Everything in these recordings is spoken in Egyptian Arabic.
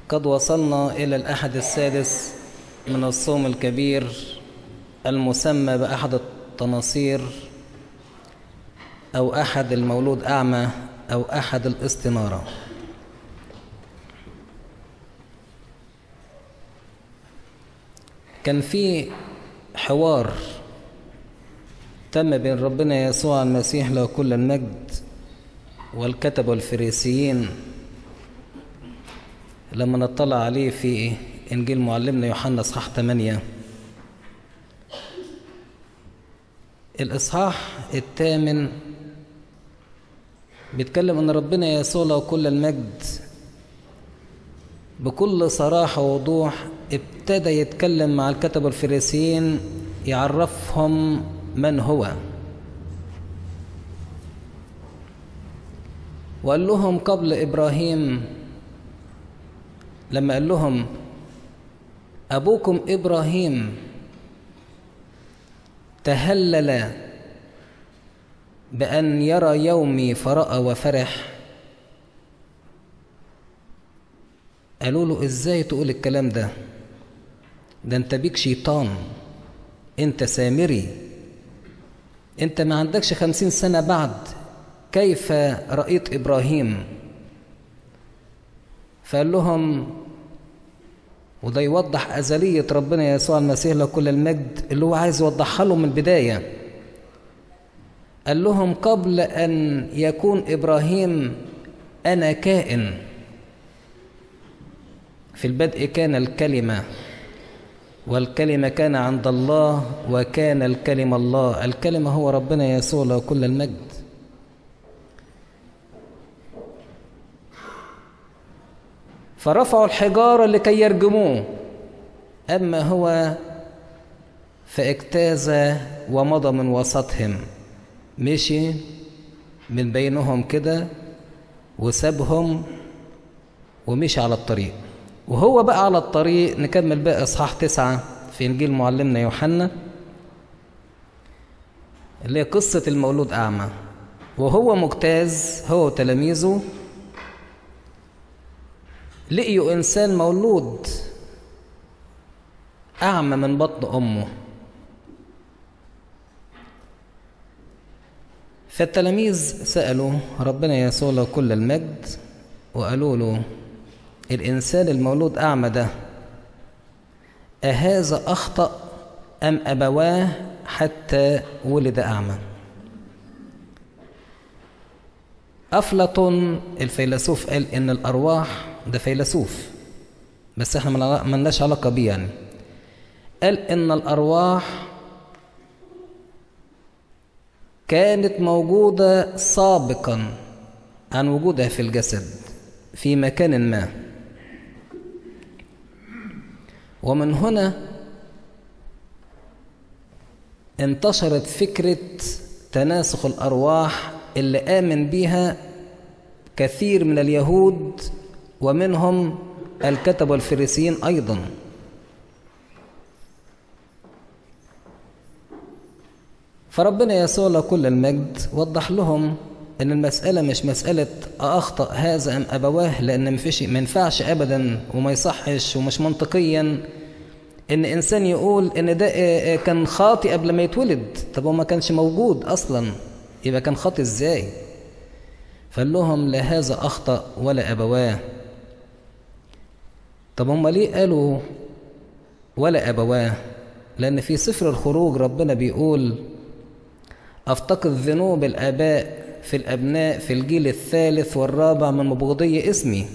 قد وصلنا إلى الأحد السادس من الصوم الكبير المسمى بأحد التناصير أو أحد المولود أعمى أو أحد الاستنارة كان في حوار تم بين ربنا يسوع المسيح له كل المجد والكتب والفريسيين لما نطلع عليه في إنجيل معلمنا يوحنا إصحاح 8 الإصحاح الثامن بيتكلم أن ربنا يسوع له كل المجد بكل صراحة ووضوح ابتدى يتكلم مع الكتب الفريسيين يعرفهم من هو وقال لهم قبل إبراهيم لما قال لهم أبوكم إبراهيم تهلل بأن يرى يومي فرأى وفرح قالوا له إزاي تقول الكلام ده ده أنت بيك شيطان أنت سامري أنت ما عندكش خمسين سنة بعد كيف رأيت إبراهيم فقال لهم وده يوضح أزلية ربنا يسوع المسيح له كل المجد اللي هو عايز يوضحها لهم من البداية قال لهم قبل أن يكون إبراهيم أنا كائن في البدء كان الكلمة والكلمة كان عند الله وكان الكلمة الله الكلمة هو ربنا يسوع له كل المجد فرفعوا الحجارة لكي يرجموه أما هو فاجتاز ومضى من وسطهم مشي من بينهم كده وسابهم ومشي على الطريق وهو بقى على الطريق نكمل بقى إصحاح تسعة في إنجيل معلمنا يوحنا اللي هي قصة المولود أعمى وهو مجتاز هو وتلاميذه لقيوا إنسان مولود أعمى من بطن أمه فالتلاميذ سألوا ربنا يسوع له كل المجد وقالوا له الإنسان المولود أعمى ده أهذا أخطأ أم أبواه حتى ولد أعمى أفلاطون الفيلسوف قال إن الأرواح ده فيلسوف بس احنا ما لناش علاقة بيه يعني قال إن الأرواح كانت موجودة سابقا عن وجودها في الجسد في مكان ما ومن هنا انتشرت فكرة تناسخ الأرواح اللي آمن بها كثير من اليهود ومنهم الكتب والفريسيين أيضا فربنا يسوع له كل المجد وضح لهم ان المسألة مش مسألة أخطأ هذا أم أبواه لأن مفيش ما ينفعش أبدا وما يصحش ومش منطقيا إن إنسان يقول إن ده كان خاطئ قبل ما يتولد طب هو ما كانش موجود أصلا يبقى كان خاطئ إزاي فقال لهم لا هذا أخطأ ولا أبواه طب هم ليه قالوا ولا أبواه لأن في سفر الخروج ربنا بيقول أفتقد ذنوب الآباء في الأبناء في الجيل الثالث والرابع من مبغضي اسمي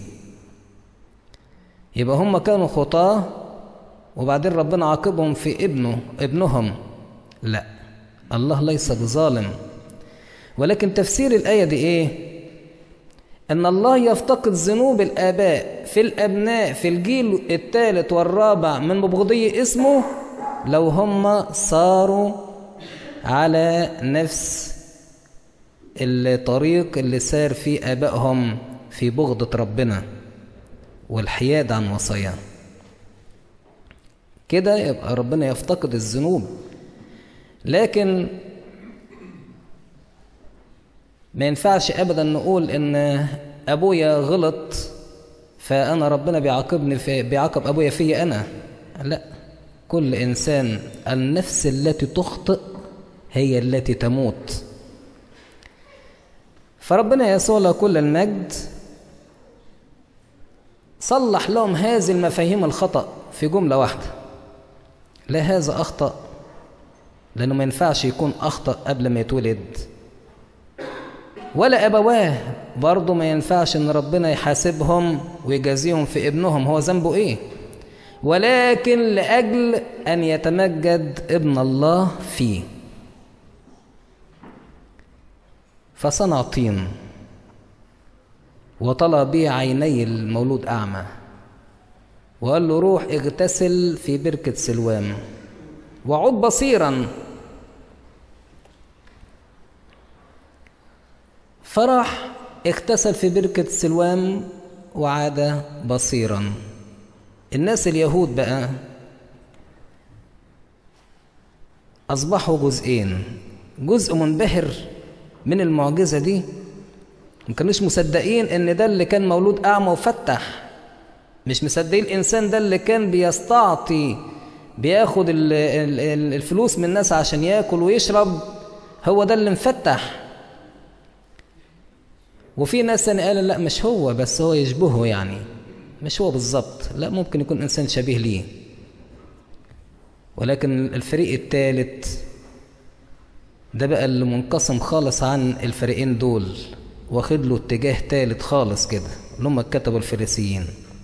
يبقى هم كانوا خطاة وبعدين ربنا عاقبهم في ابنه ابنهم لا الله ليس بظالم ولكن تفسير الآية دي إيه أن الله يفتقد ذنوب الآباء في الأبناء في الجيل الثالث والرابع من مبغضي اسمه لو هم صاروا على نفس الطريق اللي سار فيه آبائهم في بغضة ربنا والحياد عن وصاياه كده يبقى ربنا يفتقد الذنوب لكن ما ينفعش ابدا نقول ان ابويا غلط فأنا ربنا بيعاقبني في بيعاقب أبويا فيا أنا لا كل إنسان النفس التي تخطئ هي التي تموت فربنا يسوع له كل المجد صلح لهم هذه المفاهيم الخطأ في جملة واحدة لا هذا أخطأ لأنه ما ينفعش يكون أخطأ قبل ما يتولد ولا أبواه برضه ما ينفعش إن ربنا يحاسبهم ويجازيهم في ابنهم هو ذنبه إيه ولكن لأجل أن يتمجد ابن الله فيه فصنع طين وطلع به عيني المولود أعمى وقال له روح اغتسل في بركة سلوام وعد بصيرا فراح اغتسل في بركة سلوام وعاد بصيرا الناس اليهود بقى أصبحوا جزئين جزء منبهر من المعجزة دي ما كانوش مصدقين ان ده اللي كان مولود اعمى وفتح مش مصدقين الانسان ده اللي كان بيستعطي بياخد الفلوس من الناس عشان ياكل ويشرب هو ده اللي مفتح وفي ناس تاني قال لا مش هو بس هو يشبهه يعني مش هو بالظبط لا ممكن يكون انسان شبيه ليه ولكن الفريق الثالث ده بقى اللي منقسم خالص عن الفريقين دول واخد له اتجاه تالت خالص كده اللي هم الكتبوا الفريسيين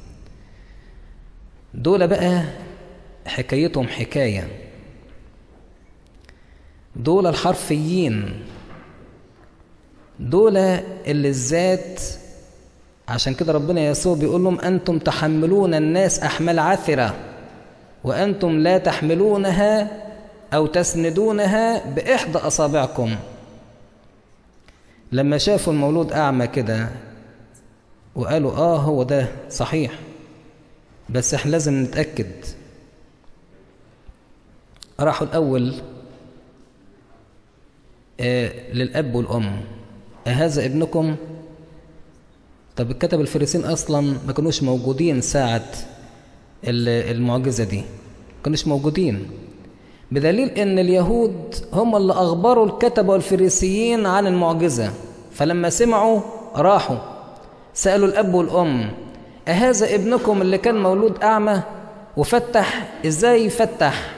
دول بقى حكايتهم حكاية دول الحرفيين دول اللي الذات عشان كده ربنا يسوع بيقول لهم أنتم تحملون الناس أحمال عثرة وأنتم لا تحملونها أو تسندونها بإحدى أصابعكم لما شافوا المولود أعمى كده وقالوا آه هو ده صحيح بس احنا لازم نتأكد راحوا الأول آه للأب والأم أهذا ابنكم طب الكتب الفريسين أصلا ما كانوش موجودين ساعة المعجزة دي ما كانوش موجودين بدليل ان اليهود هم اللي اخبروا الكتبه والفريسيين عن المعجزه فلما سمعوا راحوا سالوا الاب والام اهذا ابنكم اللي كان مولود اعمى وفتح ازاي يفتح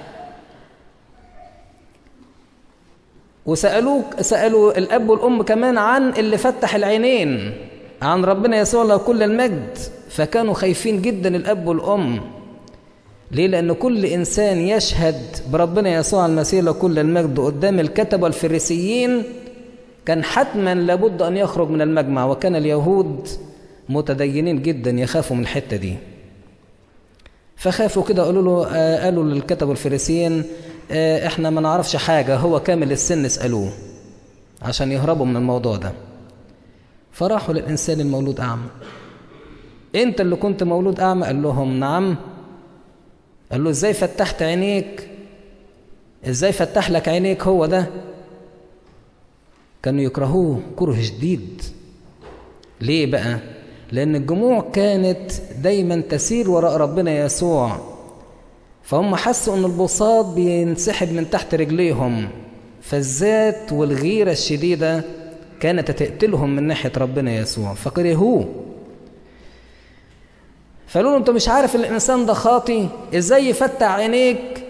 وسالوه سالوا الاب والام كمان عن اللي فتح العينين عن ربنا يسوع له كل المجد فكانوا خايفين جدا الاب والام ليه؟ لأن كل إنسان يشهد بربنا يسوع المسيح له كل المجد قدام الكتبة الفريسيين كان حتما لابد أن يخرج من المجمع وكان اليهود متدينين جدا يخافوا من الحتة دي فخافوا كده قالوا له آه قالوا للكتبة الفريسيين آه احنا ما نعرفش حاجة هو كامل السن اسألوه عشان يهربوا من الموضوع ده فراحوا للإنسان المولود أعمى أنت اللي كنت مولود أعمى قال لهم نعم قال له ازاي فتحت عينيك ازاي فتح لك عينيك هو ده كانوا يكرهوه كره شديد ليه بقى لان الجموع كانت دايما تسير وراء ربنا يسوع فهم حسوا ان البساط بينسحب من تحت رجليهم فالذات والغيره الشديده كانت تقتلهم من ناحيه ربنا يسوع فكرهوه فقالوا له انت مش عارف الانسان ده خاطي ازاي يفتح عينيك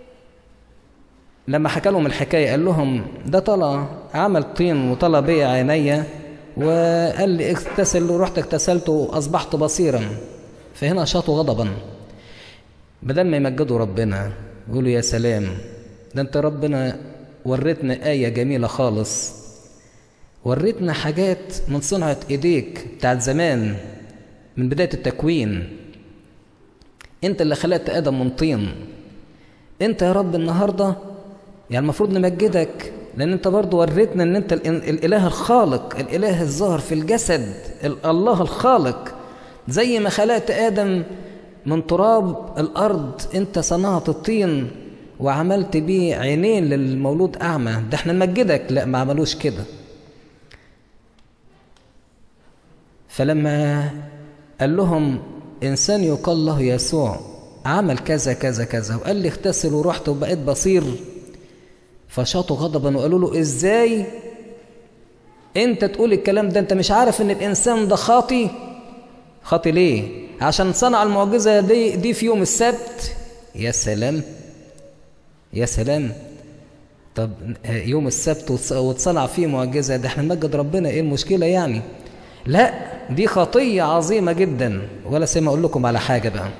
لما حكى لهم الحكايه قال لهم ده طلع عمل طين وطلع بيا عينيا وقال لي اغتسل ورحت اغتسلت واصبحت بصيرا فهنا شاطوا غضبا بدل ما يمجدوا ربنا يقولوا يا سلام ده انت ربنا وريتنا آية جميلة خالص وريتنا حاجات من صنعة ايديك بتاعت زمان من بداية التكوين انت اللي خلقت ادم من طين انت يا رب النهارده يعني المفروض نمجدك لان انت برضو وريتنا ان انت الاله الخالق الاله الظاهر في الجسد الله الخالق زي ما خلقت ادم من تراب الارض انت صنعت الطين وعملت بيه عينين للمولود اعمى ده احنا نمجدك لا ما عملوش كده فلما قال لهم إنسان يقال له يسوع عمل كذا كذا كذا وقال لي اغتسل ورحت وبقيت بصير فشاطوا غضبا وقالوا له ازاي انت تقول الكلام ده انت مش عارف ان الانسان ده خاطي خاطي ليه عشان صنع المعجزة دي, دي في يوم السبت يا سلام يا سلام طب يوم السبت وتصنع فيه معجزة ده احنا نمجد ربنا ايه المشكلة يعني لا دي خطية عظيمة جدا ولا سيما اقول لكم على حاجة بقى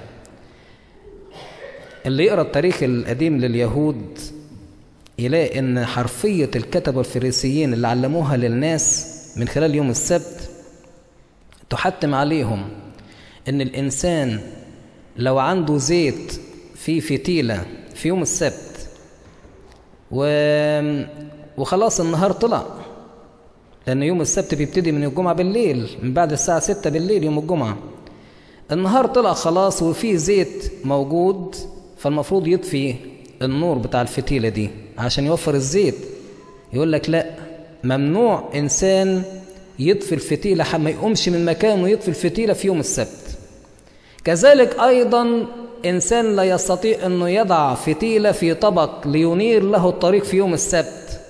اللي يقرأ التاريخ القديم لليهود يلاقي ان حرفية الكتبة الفريسيين اللي علموها للناس من خلال يوم السبت تحتم عليهم ان الانسان لو عنده زيت في فتيلة في يوم السبت و... وخلاص النهار طلع لأن يوم السبت بيبتدي من الجمعة بالليل من بعد الساعة ستة بالليل يوم الجمعة النهار طلع خلاص وفي زيت موجود فالمفروض يطفي النور بتاع الفتيلة دي عشان يوفر الزيت يقول لك لا ممنوع إنسان يطفي الفتيلة ما يقومش من مكانه يطفي الفتيلة في يوم السبت كذلك أيضا إنسان لا يستطيع أنه يضع فتيلة في طبق لينير له الطريق في يوم السبت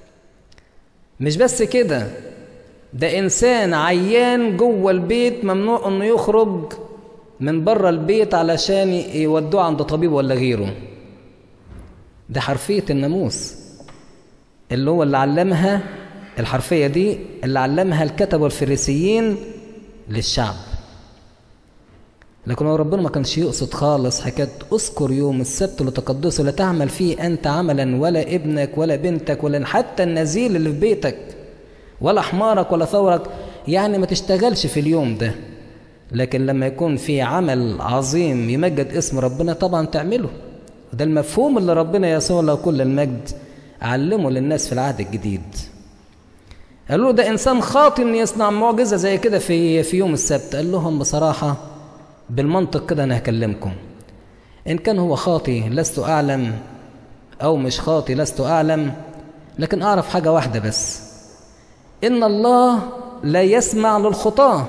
مش بس كده ده إنسان عيان جوه البيت ممنوع أنه يخرج من بره البيت علشان يودوه عند طبيب ولا غيره ده حرفية الناموس اللي هو اللي علمها الحرفية دي اللي علمها الكتب والفريسيين للشعب لكن هو ربنا ما كانش يقصد خالص حكاية اذكر يوم السبت لتقدسه لا تعمل فيه أنت عملا ولا ابنك ولا بنتك ولا حتى النزيل اللي في بيتك ولا حمارك ولا ثورك يعني ما تشتغلش في اليوم ده لكن لما يكون في عمل عظيم يمجد اسم ربنا طبعا تعمله وده المفهوم اللي ربنا يسوع له كل المجد علمه للناس في العهد الجديد قالوا له ده انسان خاطئ ان يصنع معجزه زي كده في في يوم السبت قال لهم بصراحه بالمنطق كده انا هكلمكم ان كان هو خاطي لست اعلم او مش خاطي لست اعلم لكن اعرف حاجه واحده بس ان الله لا يسمع للخطاه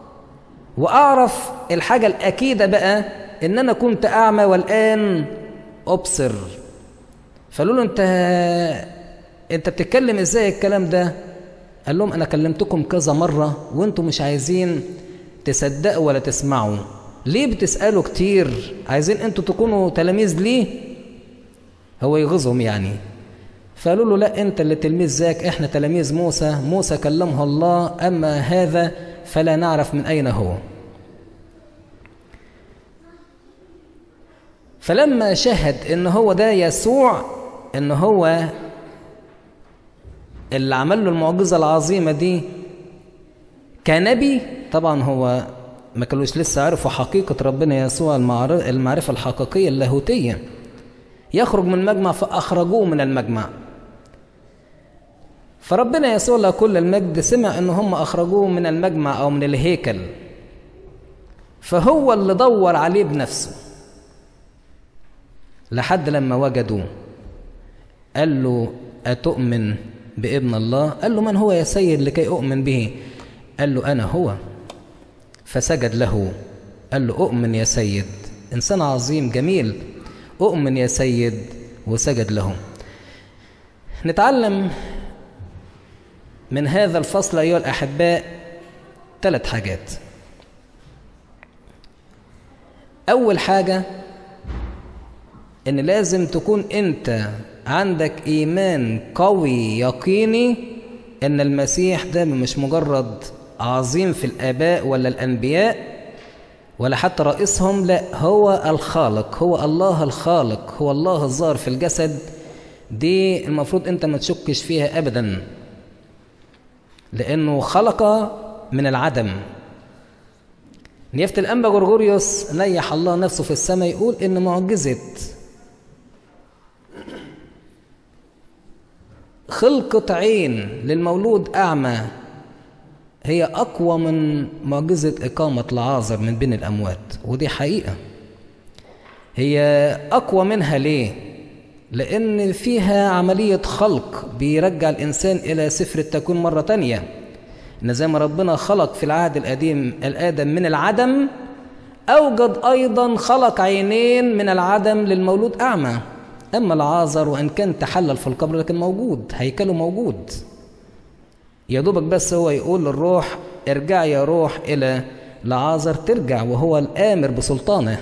واعرف الحاجه الاكيده بقى ان انا كنت اعمى والان ابصر فقالوا له انت انت بتتكلم ازاي الكلام ده قال لهم انا كلمتكم كذا مره وانتم مش عايزين تصدقوا ولا تسمعوا ليه بتسالوا كتير عايزين انتوا تكونوا تلاميذ ليه هو يغيظهم يعني فقالوا له لا انت اللي تلميذ ذاك احنا تلاميذ موسى موسى كلمه الله اما هذا فلا نعرف من اين هو فلما شهد ان هو ده يسوع ان هو اللي عمل له المعجزة العظيمة دي كنبي طبعا هو ما كانوش لسه عرفوا حقيقة ربنا يسوع المعرفة الحقيقية اللاهوتية يخرج من المجمع فأخرجوه من المجمع فربنا يسوع له كل المجد سمع ان هم أخرجوه من المجمع أو من الهيكل فهو اللي دور عليه بنفسه لحد لما وجدوه قال له أتؤمن بابن الله قال له من هو يا سيد لكي أؤمن به قال له أنا هو فسجد له قال له أؤمن يا سيد إنسان عظيم جميل أؤمن يا سيد وسجد له نتعلم من هذا الفصل أيها الأحباء ثلاث حاجات أول حاجة إن لازم تكون أنت عندك إيمان قوي يقيني إن المسيح ده مش مجرد عظيم في الآباء ولا الأنبياء ولا حتى رئيسهم لا هو الخالق هو الله الخالق هو الله الظاهر في الجسد دي المفروض أنت ما تشكش فيها أبدا لأنه خلق من العدم نيافة الأنبا غرغوريوس نيح الله نفسه في السماء يقول إن معجزة خلقة عين للمولود أعمى هي أقوى من معجزة إقامة العازر من بين الأموات ودي حقيقة هي أقوى منها ليه؟ لأن فيها عملية خلق بيرجع الإنسان إلى سفر التكوين مرة تانية ان زي ما ربنا خلق في العهد القديم الادم من العدم اوجد ايضا خلق عينين من العدم للمولود اعمى اما العازر وان كان تحلل في القبر لكن موجود هيكله موجود يا دوبك بس هو يقول للروح ارجع يا روح الى لعازر ترجع وهو الامر بسلطانه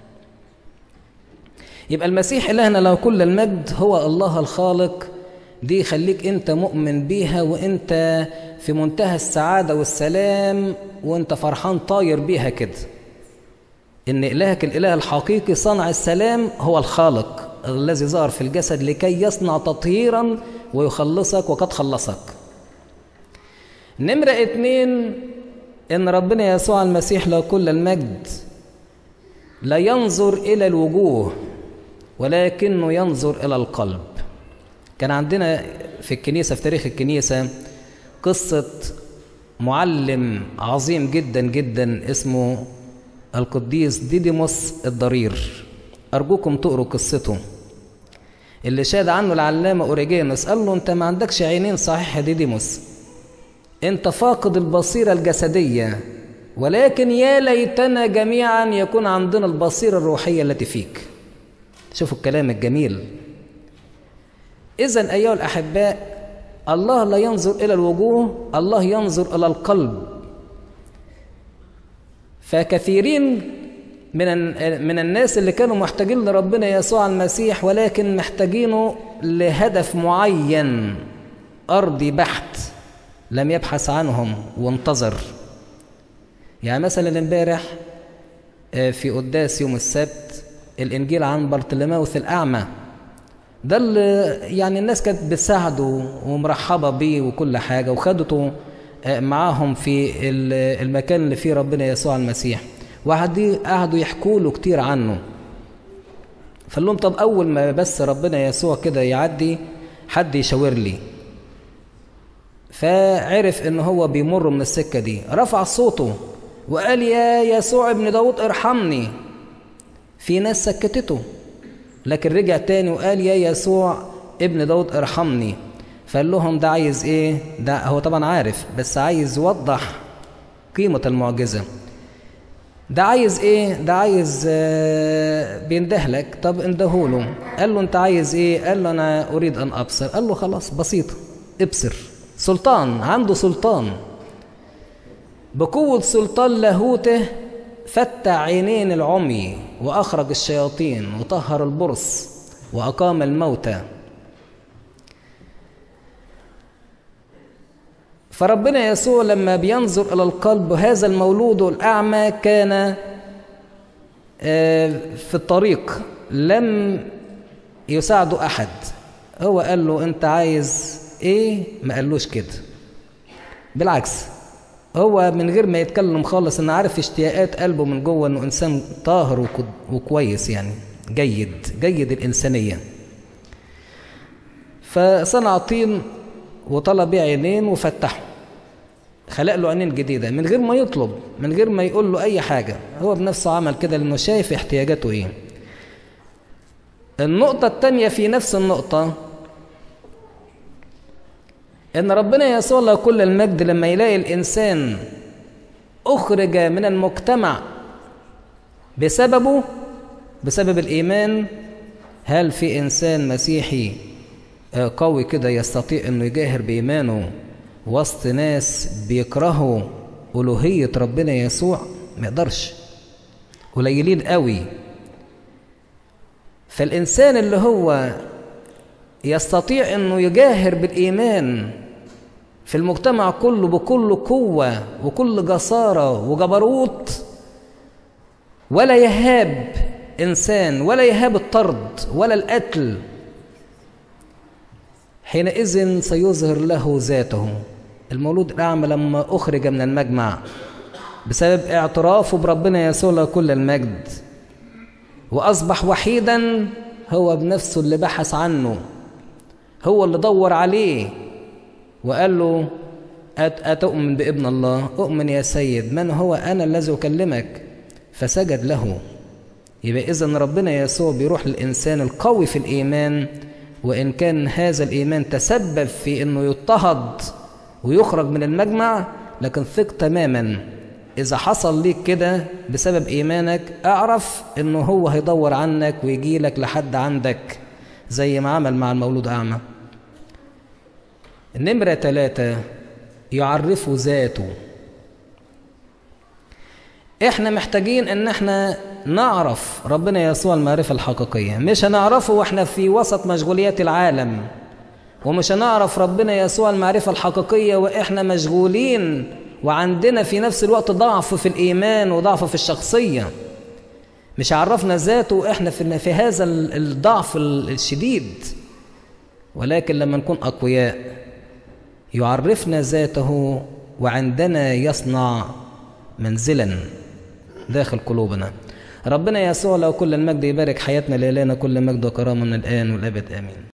يبقى المسيح إلهنا له كل المجد هو الله الخالق دي خليك أنت مؤمن بيها وأنت في منتهى السعادة والسلام وأنت فرحان طاير بيها كده إن إلهك الإله الحقيقي صنع السلام هو الخالق الذي ظهر في الجسد لكي يصنع تطهيرا ويخلصك وقد خلصك نمرة اتنين إن ربنا يسوع المسيح له كل المجد لا ينظر إلى الوجوه ولكنه ينظر إلى القلب كان عندنا في الكنيسة في تاريخ الكنيسة قصة معلم عظيم جدا جدا اسمه القديس ديديموس الضرير أرجوكم تقروا قصته اللي شاد عنه العلامة أوريجينوس قال له أنت ما عندكش عينين صحيح يا ديديموس أنت فاقد البصيرة الجسدية ولكن يا ليتنا جميعا يكون عندنا البصيرة الروحية التي فيك شوفوا الكلام الجميل إذا أيها الأحباء الله لا ينظر إلى الوجوه الله ينظر إلى القلب فكثيرين من من الناس اللي كانوا محتاجين لربنا يسوع المسيح ولكن محتاجينه لهدف معين أرضي بحت لم يبحث عنهم وانتظر يعني مثلا امبارح في قداس يوم السبت الانجيل عن بارتلماوس الاعمى ده اللي يعني الناس كانت بتساعده ومرحبه بيه وكل حاجه وخدته معاهم في المكان اللي فيه ربنا يسوع المسيح وقعدوا يحكوا له كتير عنه فقال لهم طب اول ما بس ربنا يسوع كده يعدي حد يشاور لي فعرف ان هو بيمر من السكه دي رفع صوته وقال يا يسوع ابن داود ارحمني في ناس سكتته لكن رجع تاني وقال يا يسوع ابن داود ارحمني فقال لهم ده عايز ايه ده هو طبعا عارف بس عايز يوضح قيمة المعجزة ده عايز ايه ده عايز آه بيندهلك طب اندهوله قال له انت عايز ايه قال له انا اريد ان ابصر قال له خلاص بسيطة ابصر سلطان عنده سلطان بقوة سلطان لاهوته فتح عينين العمي وأخرج الشياطين وطهر البرص وأقام الموتى فربنا يسوع لما بينظر إلى القلب هذا المولود الأعمى كان في الطريق لم يساعده أحد هو قال له أنت عايز إيه ما قالوش كده بالعكس هو من غير ما يتكلم خالص انه عارف اشتياقات قلبه من جوه انه انسان طاهر وكويس يعني جيد جيد الانسانيه فصنع طين وطلب بيه عينين وفتحه خلق له عينين جديده من غير ما يطلب من غير ما يقول له اي حاجه هو بنفسه عمل كده لانه شايف احتياجاته ايه النقطه الثانيه في نفس النقطه ان ربنا يسوع له كل المجد لما يلاقي الانسان اخرج من المجتمع بسببه بسبب الايمان هل في انسان مسيحي قوي كده يستطيع انه يجاهر بايمانه وسط ناس بيكرهوا الوهيه ربنا يسوع ما يقدرش قليلين قوي فالانسان اللي هو يستطيع انه يجاهر بالايمان في المجتمع كله بكل قوه وكل جساره وجبروت ولا يهاب انسان ولا يهاب الطرد ولا القتل حينئذ سيظهر له ذاته المولود الاعمى لما اخرج من المجمع بسبب اعترافه بربنا يسوع له كل المجد واصبح وحيدا هو بنفسه اللي بحث عنه هو اللي دور عليه وقال له أتؤمن بابن الله أؤمن يا سيد من هو أنا الذي أكلمك فسجد له يبقى إذن ربنا يسوع بيروح للإنسان القوي في الإيمان وإن كان هذا الإيمان تسبب في أنه يضطهد ويخرج من المجمع لكن ثق تماما إذا حصل ليك كده بسبب إيمانك اعرف إنه هو هيدور عنك ويجي لك لحد عندك زي ما عمل مع المولود أعمى النمرة ثلاثة يعرفه ذاته احنا محتاجين ان احنا نعرف ربنا يسوع المعرفة الحقيقية مش هنعرفه واحنا في وسط مشغوليات العالم ومش هنعرف ربنا يسوع المعرفة الحقيقية واحنا مشغولين وعندنا في نفس الوقت ضعف في الإيمان وضعف في الشخصية مش عرفنا ذاته واحنا في, في هذا الضعف الشديد ولكن لما نكون أقوياء يعرفنا ذاته وعندنا يصنع منزلا داخل قلوبنا ربنا يسوع لو كل المجد يبارك حياتنا لإلهنا كل مجد وكرامة من الآن والأبد آمين